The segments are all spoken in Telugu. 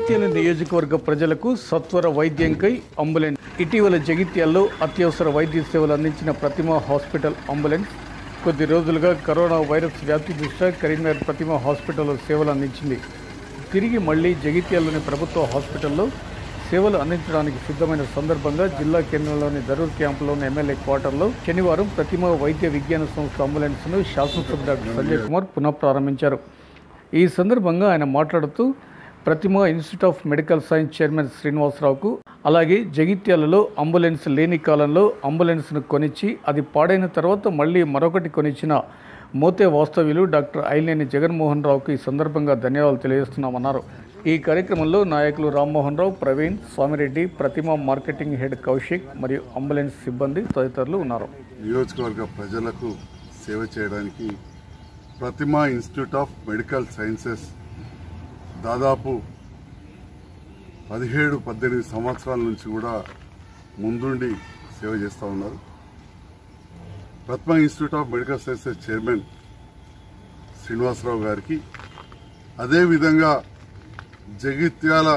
జగిత్యాల నియోజకవర్గ ప్రజలకు సత్వర వైద్యంకై అంబులెన్స్ ఇటీవల జగిత్యాల్లో అత్యవసర వైద్య సేవలు అందించిన ప్రతిమ హాస్పిటల్ అంబులెన్స్ కొద్ది రోజులుగా కరోనా వైరస్ వ్యాప్తి దృష్ట్యా కరీంనగర్ ప్రతిమ హాస్పిటల్లో సేవలు అందించింది తిరిగి మళ్లీ జగిత్యాల్లోని ప్రభుత్వ హాస్పిటల్లో సేవలు అందించడానికి సిద్ధమైన సందర్భంగా జిల్లా కేంద్రంలోని దరూర్ క్యాంపులోని ఎమ్మెల్యే క్వార్టర్లో శనివారం ప్రతిమ వైద్య విజ్ఞాన సంస్థ అంబులెన్స్ను శాసనసభ్యుడు డాక్టర్ సంజయ్ కుమార్ పునఃప్రారంభించారు ఈ సందర్భంగా ఆయన మాట్లాడుతూ Prathima institute of medical science chairman శ్రీనివాసరావుకు అలాగే జగిత్యాలలో అంబులెన్స్ లేని కాలంలో అంబులెన్స్ను కొనిచ్చి అది పాడైన తర్వాత మళ్ళీ మరొకటి కొనిచ్చిన మోతే వాస్తవ్యులు డాక్టర్ ఐలేని జగన్మోహన్ రావుకు ఈ సందర్భంగా ధన్యవాదాలు తెలియజేస్తున్నామన్నారు ఈ కార్యక్రమంలో నాయకులు రామ్మోహన్ రావు ప్రవీణ్ స్వామిరెడ్డి ప్రతిమ మార్కెటింగ్ హెడ్ కౌశిక్ మరియు అంబులెన్స్ సిబ్బంది తదితరులు ఉన్నారు నియోజకవర్గ ప్రజలకు సేవ చేయడానికి Prathima institute of medical sciences దాదాపు పదిహేడు పద్దెనిమిది సంవత్సరాల నుంచి కూడా ముందుండి సేవ చేస్తూ ఉన్నారు Prathima institute of medical sciences chairman Srinivasarao గారికి అదేవిధంగా జగిత్యాల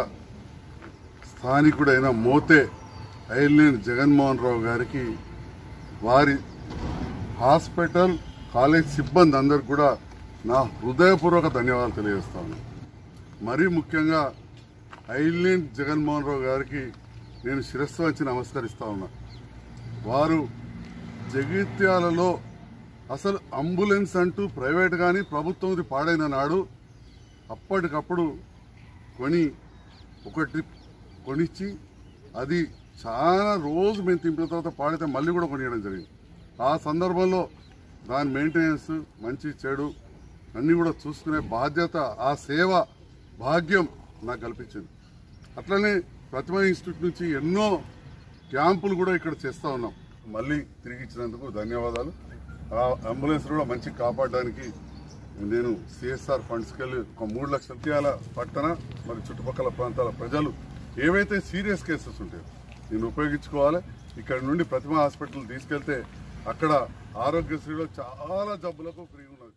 స్థానికుడైన మోతే ఐలేని జగన్మోహన్ రావు గారికి వారి హాస్పిటల్ కాలేజ్ సిబ్బంది అందరికి కూడా నా హృదయపూర్వక ధన్యవాదాలు తెలియజేస్తాను మరీ ముఖ్యంగా ఐలిన్ జగన్మోహన్ రావు గారికి నేను శిరస్సు వచ్చి నమస్కరిస్తా ఉన్నా వారు జగిత్యాలలో అసలు అంబులెన్స్ అంటూ ప్రైవేట్ కానీ ప్రభుత్వంది పాడైన నాడు అప్పటికప్పుడు కొని ఒక ట్రిప్ కొనిచ్చి అది చాలా రోజు మేము తింపిన తర్వాత పాడితే మళ్ళీ కూడా కొనియడం జరిగింది ఆ సందర్భంలో దాని మెయింటెనెన్స్ మంచి చెడు అన్నీ కూడా చూసుకునే బాధ్యత ఆ సేవ భాగ్యం నాకు కల్పించింది అట్లనే ప్రతిమ ఇన్స్టిట్యూట్ నుంచి ఎన్నో క్యాంపులు కూడా ఇక్కడ చేస్తూ ఉన్నాం మళ్ళీ తిరిగి ఇచ్చినందుకు ధన్యవాదాలు ఆ అంబులెన్స్ కూడా మంచి కాపాడడానికి నేను సిఎస్ఆర్ ఫండ్స్కి వెళ్ళి ఒక మూడు లక్షల రూపాయల పట్టణ మరి చుట్టుపక్కల ప్రాంతాల ప్రజలు ఏవైతే సీరియస్ కేసెస్ ఉంటాయో దీన్ని ఉపయోగించుకోవాలి ఇక్కడ నుండి ప్రతిమ హాస్పిటల్ తీసుకెళ్తే అక్కడ ఆరోగ్యశ్రీలో చాలా జబ్బులకు ఫ్రీ ఉన్నది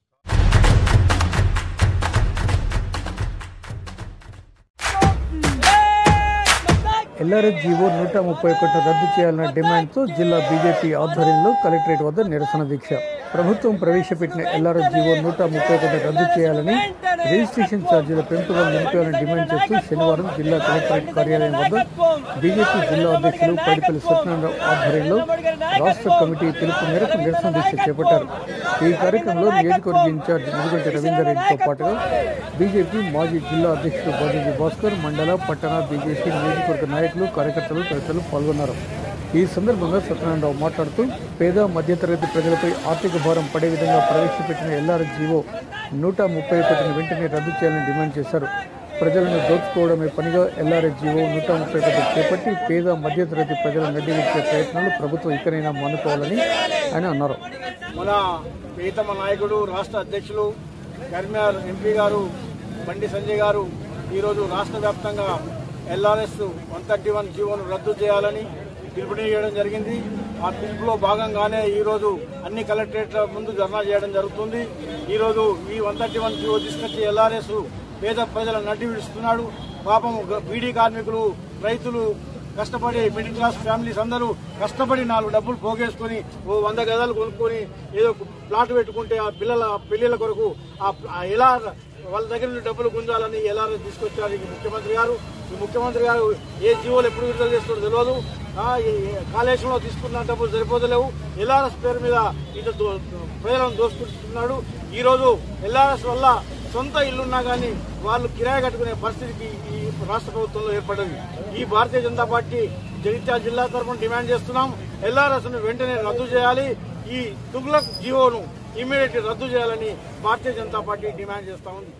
ఎల్ఆర్ఎస్ జీవో నూట ముప్పై ఒకటి రద్దు చేయాలన్న డిమాండ్తో జిల్లా బీజేపీ ఆధ్వర్యంలో కలెక్టరేట్ వద్ద నిరసన దీక్ష ప్రభుత్వం ప్రవేశపెట్టిన ఎల్ఆర్ఎస్ జీవో నూట ముప్పై ఒకటి రద్దు చేయాలని రిజిస్ట్రేషన్ ఛార్జీల పెంపుదల నిలిపేయాలని డిమాండ్ చేస్తూ శనివారం జిల్లా కలెక్టరేట్ కార్యాలయం వద్ద బీజేపీ జిల్లా అధ్యక్షులు పడిపల్లి సత్యనారాయణ ఆధ్వర్యంలో రాష్ట్ర కమిటీ పిలుపు మేరకు నిరసన దీక్ష చేపట్టారు ఈ కార్యక్రమంలో నియోజకవర్గ ఇన్ఛార్జ్ ముదిగంటి రవీందర్ రెడ్డితో పాటుగా బీజేపీ మాజీ జిల్లా అధ్యక్షుడు బాజీ భాస్కర్ మండల పట్టణ బీజేపీ నియోజకవర్గ నాయకులు కార్యకర్తలు తదితరులు పాల్గొన్నారు ఈ సందర్భంగా సత్యనారాయణరావు మాట్లాడుతూ పేద మధ్యతరగతి ప్రజలపై ఆర్థిక భారం పడే విధంగా ప్రవేశపెట్టిన ఎల్ఆర్ఎస్ జీవో నూట ముప్పై ఒకటిని వెంటనే రద్దు చేయాలని డిమాండ్ చేశారు ప్రజలను దోచుకోవడమే పనిగా ఎల్ఆర్ఎస్ జీవో నూట ముప్పై ఒకటి చేపట్టి పేద మధ్యతరగతి ప్రజల నడ్డివిచ్చే ప్రయత్నాలు ప్రభుత్వం ఇకనైనా మానుకోవాలని ఆయన అన్నారు మన ప్రీతమ నాయకుడు రాష్ట్ర అధ్యక్షులు కరీంనగర్ ఎంపీ గారు బండి సంజయ్ గారు ఈరోజు రాష్ట్ర వ్యాప్తంగా ఎల్ఆర్ఎస్ వన్ థర్టీ వన్ జీవోను రద్దు చేయాలని పిలుపునియడం జరిగింది ఆ పిలుపులో భాగంగానే ఈరోజు అన్ని కలెక్టరేట్ల ముందు ధర్నా చేయడం జరుగుతుంది ఈరోజు ఈ వన్ థర్టీ వన్ జీవో తీసుకొచ్చి ఎల్ఆర్ఎస్ పేద ప్రజల నడ్డి విడుస్తున్నాడు పాపం బీడీ కార్మికులు రైతులు కష్టపడి మిడిల్ క్లాస్ ఫ్యామిలీస్ అందరూ కష్టపడి నాలుగు డబ్బులు పోగేసుకొని ఓ వంద గదాలు కొనుక్కొని ఏదో ప్లాట్ పెట్టుకుంటే ఆ పిల్లల పెళ్లిళ్ళ కొరకు ఆ ఆ ఎలా వాళ్ళ దగ్గర నుండి డబ్బులు గుంజాలని ఎలా తీసుకొచ్చారు ఈ ముఖ్యమంత్రి గారు ఈ ముఖ్యమంత్రి గారు ఏ జీవోలు ఎప్పుడు విడుదల చేస్తాడో తెలియదు ఆ, ఈ కాళేశ్వరంలో తీసుకున్న డబ్బులు సరిపోతలేవు ఎల్ఆర్ఎస్ పేరు మీద ఇది దో- ప్రజలను దోసుకుంటున్నాడు ఈ రోజు ఎల్ఆర్ఎస్ వల్ల సొంత ఇల్లున్నా కానీ వాళ్ళు కిరాయి కట్టుకునే పరిస్థితికి ఈ రాష్ట్ర ప్రభుత్వంలో ఏర్పడింది ఈ భారతీయ జనతా పార్టీ జగిత్యాల జిల్లా తరఫున డిమాండ్ చేస్తున్నాం ఎల్ఆర్ఎస్ ను వెంటనే రద్దు చేయాలి ఈ తుగ్లక్ జీవోను ఇమీడియట్ రద్దు చేయాలని భారతీయ జనతా పార్టీ డిమాండ్ చేస్తా ఉంది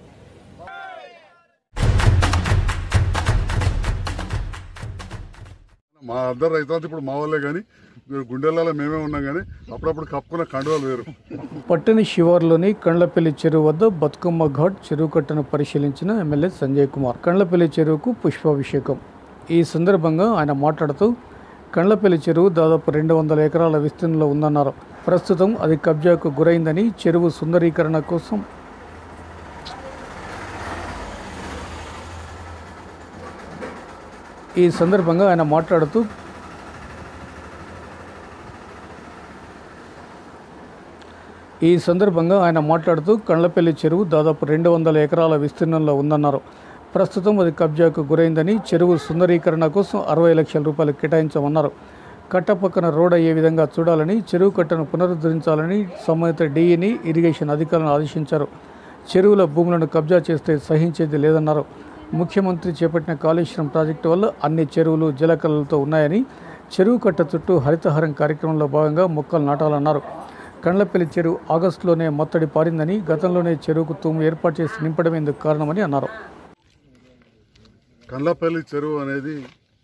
మా అందరు రైతులు ఇప్పుడు మా వాళ్ళే కానీ గుండెలలో మేమే ఉన్నాం కానీ అప్పుడప్పుడు కప్పుకున్న కండువాలు వేరు పట్టణ శివార్లోని కండ్లపల్లి చెరువు వద్ద బతుకమ్మ ఘాట్ చెరువు కట్టను పరిశీలించిన ఎమ్మెల్యే సంజయ్ కుమార్ కండ్లపల్లి చెరువుకు పుష్పాభిషేకం ఈ సందర్భంగా ఆయన మాట్లాడుతూ కండ్లపల్లి చెరువు దాదాపు రెండు వందల ఎకరాల విస్తీర్ణంలో ఉందన్నారు ప్రస్తుతం అది కబ్జాకు గురైందని చెరువు సుందరీకరణ కోసం ఈ సందర్భంగా ఆయన మాట్లాడుతూ ఈ సందర్భంగా ఆయన మాట్లాడుతూ కండ్లపల్లి చెరువు దాదాపు రెండు వందల ఎకరాల విస్తీర్ణంలో ఉందన్నారు ప్రస్తుతం అది కబ్జాకు గురైందని చెరువు సుందరీకరణ కోసం అరవై లక్షల రూపాయలు కేటాయించమన్నారు కట్ట పక్కన రోడ్ అయ్యే విధంగా చూడాలని చెరువు కట్టను పునరుద్ధరించాలని సంబంధిత డీఈని ఇరిగేషన్ అధికారులను ఆదేశించారు చెరువుల భూములను కబ్జా చేస్తే సహించేది లేదన్నారు ముఖ్యమంత్రి చేపట్టిన కాళేశ్వరం ప్రాజెక్టు వల్ల అన్ని చెరువులు జలకళలతో ఉన్నాయని చెరువు కట్ట చుట్టూ హరితహారం కార్యక్రమంలో భాగంగా మొక్కలు నాటాలన్నారు కండ్లపల్లి చెరువు ఆగస్టులోనే మత్తడి పారిందని గతంలోనే చెరువుకు తూము ఏర్పాటు చేసి నింపడం ఎందుకు కారణమని అన్నారు కండ్లపల్లి చెరువు అనేది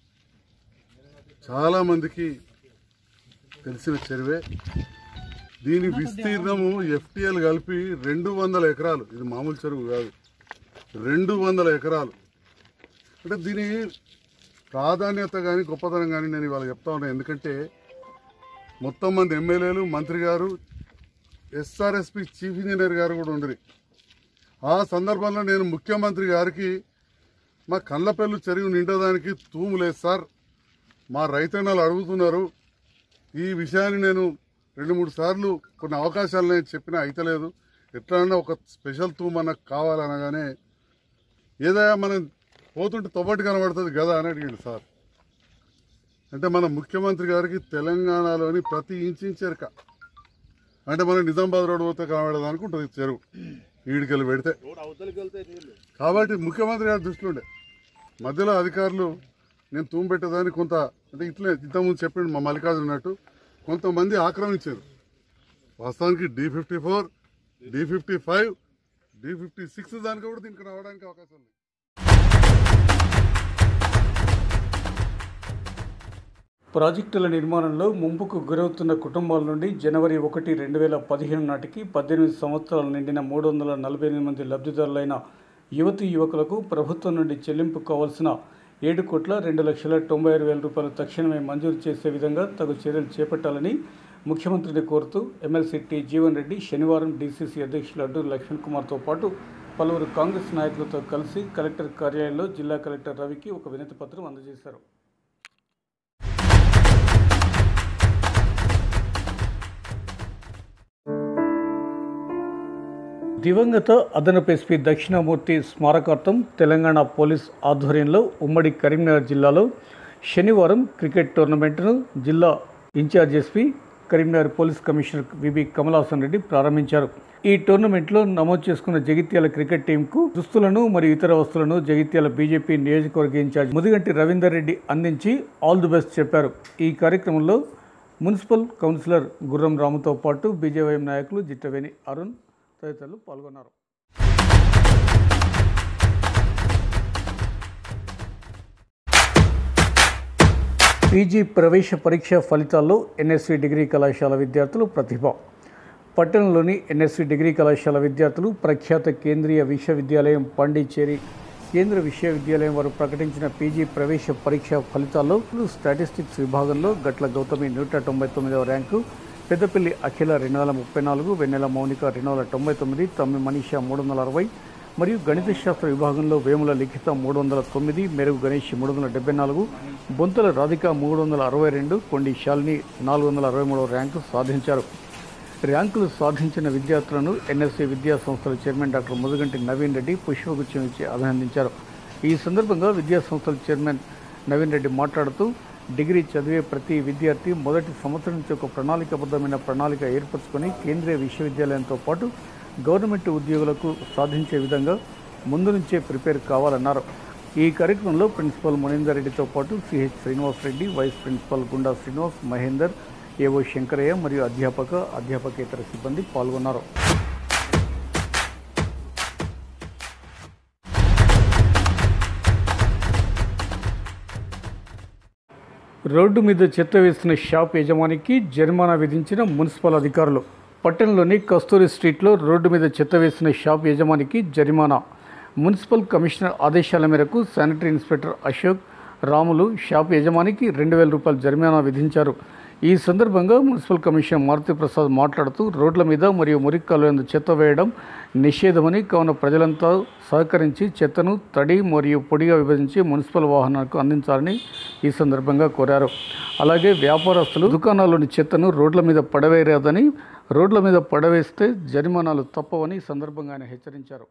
చాలా మందికి తెలిసిన చెరువే దీని విస్తీర్ణము ఎఫ్టిఎల్ కలిపి రెండు వందల ఎకరాలు ఇది మామూలు చెరువు కాదు రెండు వందల ఎకరాలు అంటే దీని ప్రాధాన్యత కానీ గొప్పతనం కానీ నేను ఇవాళ చెప్తా ఉన్నాను ఎందుకంటే మొత్తం మంది ఎమ్మెల్యేలు మంత్రి గారు ఎస్ఆర్ఎస్పి చీఫ్ ఇంజనీర్ గారు కూడా ఉండరు ఆ సందర్భంలో నేను ముఖ్యమంత్రి గారికి మా కళ్ళపల్లి చెరువు నిండడానికి తూము లేదు సార్ మా రైతన్నలు అడుగుతున్నారు ఈ విషయాన్ని నేను రెండు మూడు సార్లు కొన్ని అవకాశాలు నేను చెప్పినా అయితలేదు ఎట్లన్నా ఒక స్పెషల్ తూము మనకు కావాలనగానే ఏదైనా మనం పోతుంటే తొబ్బటి కనబడుతుంది కదా అని అడిగిండు సార్ అంటే మన ముఖ్యమంత్రి గారికి తెలంగాణలోని ప్రతి ఇంచించెరక అంటే మన నిజామాబాద్ రోడ్ పోతే కనబడదు అనుకుంటుంది చెరువు ఈడికెళ్ళి పెడితే కాబట్టి ముఖ్యమంత్రి గారి దృష్టిలో ఉండే మధ్యలో అధికారులు నేను తూము పెట్టేదాన్ని కొంత అంటే ఇట్లే ఇంతకుముందు చెప్పిండు మా మల్లికార్జున ఉన్నట్టు కొంతమంది ఆక్రమించారు వాస్తవానికి D fifty four D fifty five D fifty six దానికి కూడా దీనికి రావడానికి అవకాశం ఉంది ప్రాజెక్టుల నిర్మాణంలో ముంపుకు గురవుతున్న కుటుంబాల నుండి జనవరి ఒకటి రెండు వేల పదిహేను నాటికి పద్దెనిమిది సంవత్సరాలు నిండిన మూడు వందల నలభై ఎనిమిది మంది లబ్ధిదారులైన యువతి యువకులకు ప్రభుత్వం నుండి చెల్లింపు కావాల్సిన ఏడు కోట్ల రెండు లక్షల తొంభై ఆరు వేల రూపాయలు తక్షణమే మంజూరు చేసే విధంగా తగు చర్యలు చేపట్టాలని ముఖ్యమంత్రిని కోరుతూ ఎమ్మెల్సీ టి జీవన్ రెడ్డి శనివారం డీసీసీ అధ్యక్షులు అడ్డూరు లక్ష్మణ్ కుమార్తో పాటు పలువురు కాంగ్రెస్ నాయకులతో కలిసి కలెక్టర్ కార్యాలయంలో జిల్లా కలెక్టర్ రవికి ఒక వినతి పత్రం అందజేశారు దివంగత అదనపు ఎస్పీ దక్షిణామూర్తి స్మారకార్థం తెలంగాణ పోలీస్ ఆధ్వర్యంలో ఉమ్మడి కరీంనగర్ జిల్లాలో శనివారం క్రికెట్ టోర్నమెంట్ను జిల్లా in charge SP Karimnagar police commissioner VB Kamalasan Reddy ప్రారంభించారు ఈ టోర్నమెంట్లో నమోదు చేసుకున్న జగిత్యాల క్రికెట్ టీంకు దుస్తులను మరియు ఇతర వస్తువులను జగిత్యాల బీజేపీ నియోజకవర్గ ఇన్ఛార్జ్ ముదిగంటి రవీందర్ రెడ్డి అందించి ఆల్ ది బెస్ట్ చెప్పారు ఈ కార్యక్రమంలో మున్సిపల్ కౌన్సిలర్ గుర్రం రాముతో పాటు బీజేవైఎం నాయకులు జిట్టవేణి అరుణ్ తదితరులు పాల్గొన్నారు పీజీ ప్రవేశ పరీక్ష ఫలితాల్లో ఎన్ఎస్సి డిగ్రీ కళాశాల విద్యార్థులు ప్రతిభ పట్టణంలోని ఎన్ఎస్సి డిగ్రీ కళాశాల విద్యార్థులు ప్రఖ్యాత కేంద్రీయ విశ్వవిద్యాలయం పాండిచ్చేరి కేంద్ర విశ్వవిద్యాలయం వారు ప్రకటించిన పీజీ ప్రవేశ పరీక్ష ఫలితాల్లో స్టాటిస్టిక్స్ విభాగంలో గట్ల గౌతమి నూట తొంభై తొమ్మిదవ ర్యాంకు పెద్దపల్లి అఖిల రెండు వందల ముప్పై నాలుగు వెన్నెల మౌనిక రెండు వందల తొంభై తొమ్మిది తమ్మి మనీష మూడు వందల అరవై మరియు గణిత శాస్త్ర విభాగంలో వేముల లిఖిత మూడు వందల తొమ్మిది మెరుగు గణేష్ మూడు వందల డెబ్బై నాలుగు బొంతల రాధిక మూడు వందల అరవై రెండు కొండి శాలిని నాలుగు వందల అరవై మూడవ ర్యాంకు సాధించారు ర్యాంకులు సాధించిన విద్యార్థులను ఎన్ఎస్సీ విద్యా సంస్థల చైర్మన్ డాక్టర్ ముదుగంటి నవీన్ రెడ్డి పుష్పగుచ్చం ఇచ్చి అభినందించారు ఈ సందర్భంగా విద్యా సంస్థల చైర్మన్ నవీన్ రెడ్డి మాట్లాడుతూ డిగ్రీ చదివే ప్రతి విద్యార్థి మొదటి సంవత్సరం నుంచి ఒక ప్రణాళికాబద్ధమైన ప్రణాళిక ఏర్పరచుకొని కేంద్రీయ విశ్వవిద్యాలయంతో పాటు గవర్నమెంట్ ఉద్యోగులకు సాధించే విధంగా ముందు నుంచే ప్రిపేర్ కావాలన్నారు ఈ కార్యక్రమంలో ప్రిన్సిపల్ మునీందర్ రెడ్డితో పాటు CH Srinivas Reddy vice principal Gunda Srinivas Mahender ఏవో శంకరయ్య మరియు అధ్యాపక అధ్యాపకేతర సిబ్బంది పాల్గొన్నారు రోడ్డు మీద చెత్త వేస్తున్న షాప్ యజమానికి జరిమానా విధించిన మున్సిపల్ అధికారులు పట్టణంలోని కస్తూరి స్ట్రీట్లో రోడ్డు మీద చెత్త వేస్తున్న షాప్ యజమానికి జరిమానా మున్సిపల్ కమిషనర్ ఆదేశాల మేరకు sanitary inspector Ashok Ramulu shop యజమానికి రెండు వేల రూపాయల జరిమానా విధించారు ఈ సందర్భంగా మున్సిపల్ కమిషనర్ మారుతి ప్రసాద్ మాట్లాడుతూ రోడ్ల మీద మరియు మురికి కాలువలందు చెత్త వేయడం నిషేధమని కావున ప్రజలంతా సహకరించి చెత్తను తడి మరియు పొడిగా విభజించి మున్సిపల్ వాహనాలకు అందించాలని ఈ సందర్భంగా కోరారు అలాగే వ్యాపారస్తులు దుకాణాల్లోని చెత్తను రోడ్ల మీద పడవేయరాదని రోడ్ల మీద పడవేస్తే జరిమానాలు తప్పవని ఈ సందర్భంగా ఆయన హెచ్చరించారు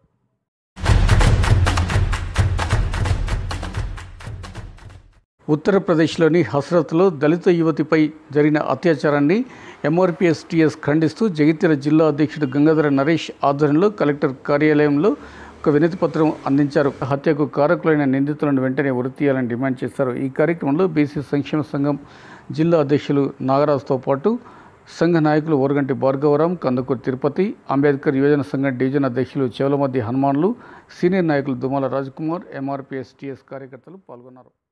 ఉత్తరప్రదేశ్లోని హస్రత్లో దళిత యువతిపై జరిగిన అత్యాచారాన్ని ఎంఆర్పిఎస్టీఎస్ ఖండిస్తూ జగిత్యాల జిల్లా అధ్యక్షుడు గంగాధర నరేష్ ఆధ్వర్యంలో కలెక్టర్ కార్యాలయంలో ఒక వినతి పత్రం అందించారు హత్యకు కారకులైన నిందితులను వెంటనే ఉరి తీయాలని డిమాండ్ చేశారు ఈ కార్యక్రమంలో బీసీ సంక్షేమ సంఘం జిల్లా అధ్యక్షులు నాగరాజుతో పాటు సంఘ నాయకులు ఓరగంటి భార్గవరాం కందుకూరు తిరుపతి అంబేద్కర్ యువజన సంఘం డివిజన్ అధ్యక్షులు చెవలమద్ది హనుమాన్లు సీనియర్ నాయకులు దుమాల రాజ్కుమార్ ఎంఆర్పిఎస్టీఎస్ కార్యకర్తలు పాల్గొన్నారు